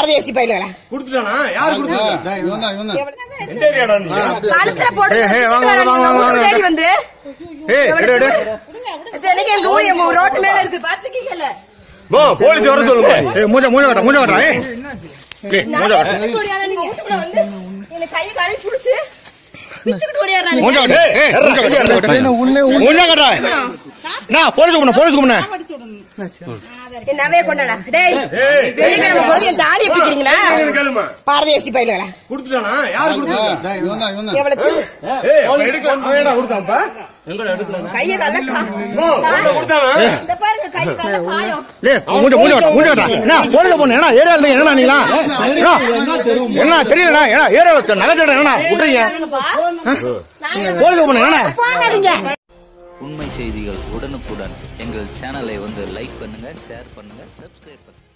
பரதேசி பயில்களா குடுத்துட்டானா யாரு குடுத்தா இவன் தான் இவன் தான் எந்த ஏரியாடா நீ கழுத்துல போட்டு ஏய், ஏய், வாங்க, வாங்க, வாங்க, வாங்க, வாங்க. தேடி வந்து ஏய் எடு எடு எனக்கு எங்க ஊழியம் ரோட்டு மேல இருக்கு பாத்துக்கீங்கல்ல போ போலீஸ் வர சொல்லுங்க ஏய் மூஞ்ச மூஞ்ச கட்டா மூஞ்ச கட்டா ஏய் ஏய் மூஞ்ச கட்டா நீங்க வீட்டுக்குள்ள வந்து என்ன கையை கழுவி புடிச்சு பிச்சுக்கிட்டு ஓடியாடுறாங்க மூஞ்ச கட்டா ஏய் மூஞ்ச கட்டா மூஞ்ச கட்டா நான் போலீஸ் கூப்பிடுறேன் போலீஸ் கூப்பிடுறேன் என்னவே கொண்டாடா டேய் ஏய் வெள்ளிக்கிழமை போது என் தாலியை பிடிக்கிறீங்களா கேளுமா பரதேசி பயில்களா குடுத்துட்டானா யாரு குடுத்தா இவன் தான் இவன் தான் எவ்வளவு தூ ஏய் அவன் எடுக்கலாம் அவன் ஏடா கொடுத்தான்ப்பா எங்க எடுக்கலாம் கையை கல்ல கா போ கொடுத்தானா இந்த பாருங்க கை கல்ல காயம் ஏய் மூஞ்ச மூஞ்ச கட்டா மூஞ்ச கட்டா என்ன போலீஸ் போன ஏனா ஏரியா இல்ல என்ன நீங்களா என்ன தெரியலடா ஏனா ஏரியா நகை தேட என்ன விட்டுறீங்க பாருங்கப்பா நாங்க போலீஸ் போன என்ன போகாதீங்க உண்மை செய்திகள் உடனுக்குடன் எங்கள் சேனலை வந்து லைக் பண்ணுங்க ஷேர் பண்ணுங்க சப்ஸ்கிரைப் பண்ணுங்க